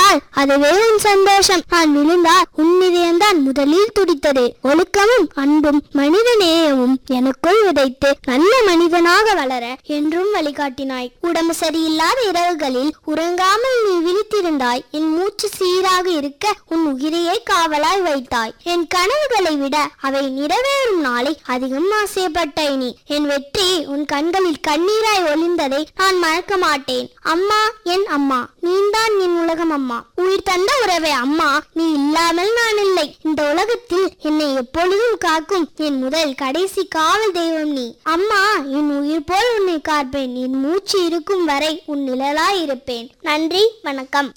விழுந்தால் அதுவே உன் சந்தோஷம் நான் விழுந்தால் உன் இதயம்தான் முதலில் துடித்தது ஒழுக்கமும் அன்பும் மனித நேயமும் எனக்குள் விதைத்து நல்ல மனிதனாக வளர என்றும் வழிகாட்டினாய் உடம்பு சரியில்லாத இரவுகளில் உறங்காமல் நீ விழித்திருந்தாய் என் மூச்சு சீராக இருக்க உன் உயிரையே காவலாய் வைத்தாய் என் கனவுகளை விட அவை நிறைவேறும் நாளை அதிகம் ஆசைப்பட்டாய் நீ என் வெற்றி உன் கண்களில் கண்ணீராய் ஒளிந்ததை நான் மறக்க மாட்டேன் அம்மா என் அம்மா நீதான் என் உலகம் அம்மா உயிர் தந்த உறவே அம்மா நீ இல்லாமல் நான் இல்லை இந்த உலகத்தில் என்னை எப்பொழுதும் காக்கும் என் முதல் கடைசி காவல் தெய்வம் நீ அம்மா என் உயிர் போல் உன்னை காப்பேன் என் மூச்சு இருக்கும் வரை உன் நிழலாய் இருப்பேன் நன்றி வணக்கம்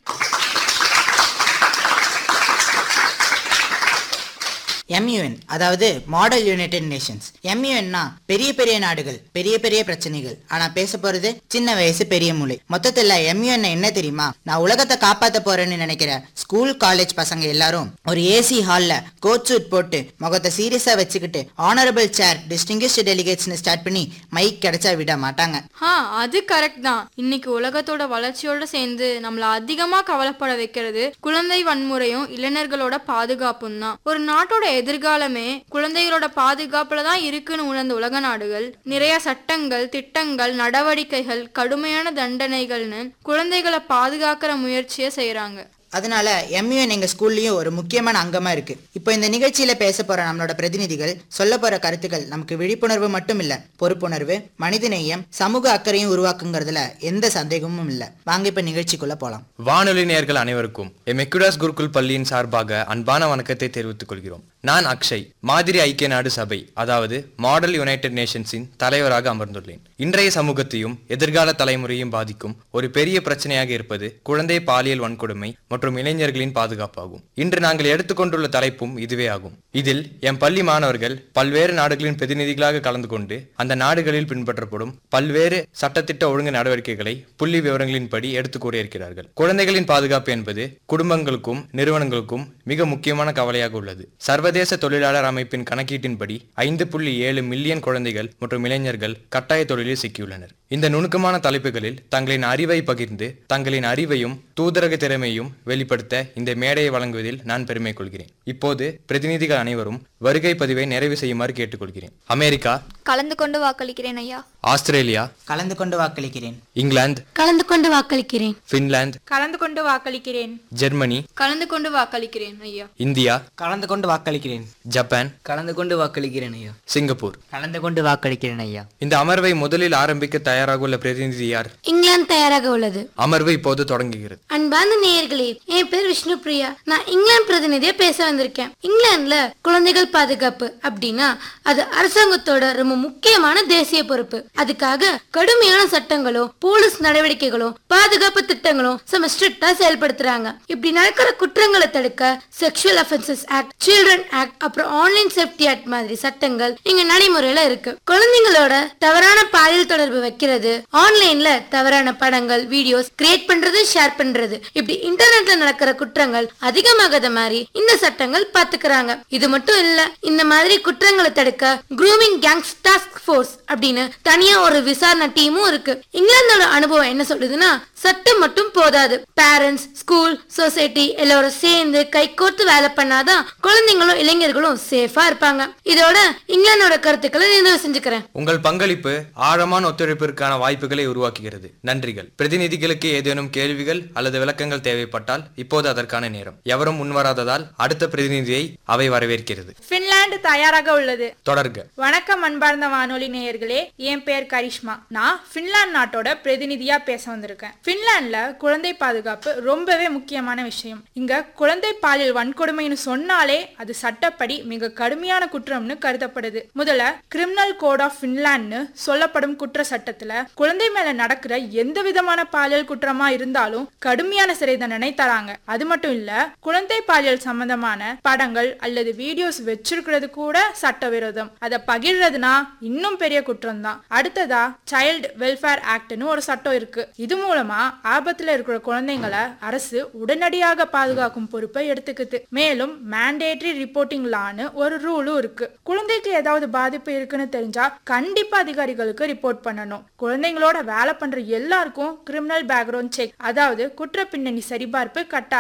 எம்யூஎன் அதாவது மாடல் யுனைடெட் நேஷன்ஸ் எம்யூஎன்னா பெரிய பெரிய நாடுகள் பெரிய பெரிய பிரச்சனைகள் ஆனா பேச போறது சின்ன வயசு பெரிய மூளை மொத்தத்துல எம்யூஎன் என்ன தெரியுமா நான் உலகத்தை காப்பாத்த போறேன்னு நினைக்கிற ஸ்கூல் காலேஜ் பசங்க எல்லாரும் ஒரு ஏசி ஹால்ல கோட் சூட் போட்டு முகத்தை சீரியஸா வச்சுக்கிட்டு ஆனரபிள் சேர் டிஸ்டிங்கிஷ்டு டெலிகேட்ஸ்னு ஸ்டார்ட் பண்ணி மைக் கிடைச்சா விட மாட்டாங்க ஆ அது கரெக்ட் தான் இன்னைக்கு உலகத்தோட வளர்ச்சியோட சேர்ந்து நம்மள அதிகமா கவலைப்பட வைக்கிறது குழந்தை வன்முறையும் இளைஞர்களோட பாதுகாப்பும் தான் ஒரு நாட்டோட எதிர்காலமே குழந்தைகளோட பாதுகாப்புல தான் இருக்குன்னு உணர்ந்த உலக நாடுகள் நிறைய சட்டங்கள் திட்டங்கள் நடவடிக்கைகள் கடுமையான தண்டனைகள்னு குழந்தைகளை பாதுகாக்கிற முயற்சியை செய்யறாங்க அதனால எம்யூஎன் எங்க ஸ்கூல்லயும் ஒரு முக்கியமான அங்கமா இருக்கு இப்போ இந்த நிகழ்ச்சியில பேச போற நம்மளோட பிரதிநிதிகள் சொல்ல போற கருத்துக்கள் நமக்கு விழிப்புணர்வு மட்டும் இல்ல பொறுப்புணர்வு மனிதநேயம் சமூக அக்கறையும் உருவாக்குங்கிறதுல எந்த சந்தேகமும் இல்ல வாங்க இப்ப நிகழ்ச்சிக்குள்ள போலாம் வானொலி நேயர்கள் அனைவருக்கும் எமெக்குடாஸ் குருகுல் பள்ளியின் சார்பாக அன்பான வணக்கத்தை தெரிவித்துக் கொள்கிறோம் நான் அக்ஷய் மாதிரி ஐக்கிய நாடு சபை அதாவது மாடல் யுனைடெட் நேஷன்ஸின் தலைவராக அமர்ந்துள்ளேன் இன்றைய சமூகத்தையும் எதிர்கால தலைமுறையும் பாதிக்கும் ஒரு பெரிய பிரச்சனையாக இருப்பது குழந்தை பாலியல் வன்கொடுமை மற்றும் இளைஞர்களின் பாதுகாப்பாகும் இன்று நாங்கள் எடுத்துக்கொண்டுள்ள தலைப்பும் இதுவே ஆகும் இதில் என் பள்ளி மாணவர்கள் பல்வேறு நாடுகளின் பிரதிநிதிகளாக கலந்து கொண்டு அந்த நாடுகளில் பின்பற்றப்படும் பல்வேறு சட்டத்திட்ட ஒழுங்கு நடவடிக்கைகளை புள்ளி விவரங்களின்படி எடுத்து கூற இருக்கிறார்கள் குழந்தைகளின் பாதுகாப்பு என்பது குடும்பங்களுக்கும் நிறுவனங்களுக்கும் மிக முக்கியமான கவலையாக உள்ளது சர்வதேச தொழிலாளர் அமைப்பின் கணக்கீட்டின்படி ஐந்து புள்ளி ஏழு மில்லியன் குழந்தைகள் மற்றும் இளைஞர்கள் கட்டாய தொழிலில் சிக்கியுள்ளனர் இந்த நுணுக்கமான தலைப்புகளில் தங்களின் அறிவை பகிர்ந்து தங்களின் அறிவையும் தூதரக திறமையும் வெளிப்படுத்த இந்த மேடையை வழங்குவதில் நான் பெருமை கொள்கிறேன் இப்போது பிரதிநிதிகள் அனைவரும் வருகை பதிவை நிறைவு செய்யுமாறு கேட்டுக்கொள்கிறேன் அமெரிக்கா கலந்து கொண்டு வாக்களிக்கிறேன் ஐயா ஆஸ்திரேலியா கலந்து கொண்டு வாக்களிக்கிறேன் இங்கிலாந்து கலந்து கொண்டு வாக்களிக்கிறேன் பின்லாந்து கலந்து கொண்டு வாக்களிக்கிறேன் ஜெர்மனி கலந்து கொண்டு வாக்களிக்கிறேன் ஐயா இந்தியா கலந்து கொண்டு வாக்களிக்கிறேன் ஜப்பான் கலந்து கொண்டு வாக்களிக்கிறேன் ஐயா சிங்கப்பூர் கலந்து கொண்டு வாக்களிக்கிறேன் ஐயா இந்த அமர்வை முதலில் ஆரம்பிக்க தயாராக உள்ள பிரதிநிதி யார் இங்கிலாந்து தயாராக உள்ளது அமர்வு இப்போது தொடங்குகிறது அன்பார்ந்த நேயர்களே என் பேர் விஷ்ணு பிரியா நான் இங்கிலாந்து பிரதிநிதியா பேச வந்திருக்கேன் இங்கிலாந்துல குழந்தைகள் பாதுகாப்பு அப்படின்னா அது அரசாங்கத்தோட ரொம்ப முக்கியமான தேசிய பொறுப்பு அதுக்காக கடுமையான சட்டங்களும் போலீஸ் நடவடிக்கைகளும் பாதுகாப்பு திட்டங்களும் செம ஸ்ட்ரிக்டா செயல்படுத்துறாங்க இப்படி நடக்கிற குற்றங்களை தடுக்க sexual offences act children act அப்புறம் ஆன்லைன் சேஃப்டி ஆக்ட் மாதிரி சட்டங்கள் இங்க நடைமுறையில இருக்கு குழந்தைங்களோட தவறான பாலியல் தொடர்பு வைக்கிறது ஆன்லைன்ல தவறான படங்கள் வீடியோஸ் கிரியேட் பண்றது ஷேர் பண்றது இப்படி இன்டர்நெட்ல நடக்கிற குற்றங்கள் அதிகமாகாத மாதிரி இந்த சட்டங்கள் பாத்துக்கிறாங்க இது மட்டும் இல்ல இந்த மாதிரி குற்றங்களை தடுக்க குரூமிங் கேங்ஸ் டாஸ்க் ஃபோர்ஸ் அப்படின்னு தனியா ஒரு விசாரணை டீமும் இருக்கு இங்கிலாந்தோட அனுபவம் என்ன சொல்லுதுன்னா சட்டம் மட்டும் போதாது பேரண்ட்ஸ் ஸ்கூல் சொசைட்டி எல்லாரும் சேர்ந்து கைகோர்த்து வேலை பண்ணாதான் குழந்தைங்களும் இளைஞர்களும் சேஃபா இருப்பாங்க இதோட இங்கிலாந்தோட கருத்துக்களை நிறைவு செஞ்சுக்கிறேன் உங்கள் பங்களிப்பு ஆழமான ஒத்துழைப்பிற்கான வாய்ப்புகளை உருவாக்குகிறது நன்றிகள் பிரதிநிதிகளுக்கு ஏதேனும் கேள்விகள் அல்லது விளக்கங்கள் தேவைப்பட்டால் இப்போது அதற்கான நேரம் எவரும் முன்வராததால் அடுத்த பிரதிநிதியை அவை வரவேற்கிறது பின்லாந்து தயாராக உள்ளது தொடர்க வணக்கம் அன்பார்ந்த வானொலி நேயர்களே என் பேர் கரிஷ்மா நான் பின்லாந்து நாட்டோட பிரதிநிதியா பேச வந்திருக்கேன் பின்லாந்துல குழந்தை பாதுகாப்பு ரொம்பவே முக்கியமான விஷயம் இங்க குழந்தை பாலியல் வன்கொடுமைன்னு சொன்னாலே அது சட்டப்படி மிக கடுமையான குற்றம்னு கருதப்படுது முதல்ல கிரிமினல் கோட் ஆஃப் பின்லாண்ட்னு சொல்லப்படும் குற்ற சட்டத்துல குழந்தை மேல நடக்கிற எந்த விதமான பாலியல் குற்றமா இருந்தாலும் கடுமையான சிறை தண்டனை தராங்க அது மட்டும் இல்ல குழந்தை பாலியல் சம்பந்தமான படங்கள் அல்லது வீடியோஸ் வச்சிருக்கிறது கூட சட்டவிரோதம் அதை பகிர்றதுனா இன்னும் பெரிய குற்றம் தான் அடுத்ததா சைல்டு வெல்ஃபேர் ஆக்ட்னு ஒரு சட்டம் இருக்கு இது மூலமா ஆபத்துல இருக்கிற குழந்தைங்களை அரசு உடனடியாக பாதுகாக்கும் பொறுப்பை எடுத்துக்குது மேலும் மேண்டேட்டரி ரிப்போர்ட்டிங் லான்னு ஒரு ரூலும் இருக்கு குழந்தைக்கு ஏதாவது பாதிப்பு இருக்குன்னு தெரிஞ்சா கண்டிப்பா அதிகாரிகளுக்கு ரிப்போர்ட் பண்ணணும் குழந்தைங்களோட வேலை பண்ற எல்லாருக்கும் கிரிமினல் பேக்ரவுண்ட் செக் அதாவது குற்ற பின்னணி சரிபார்ப்பு கட்டாயம்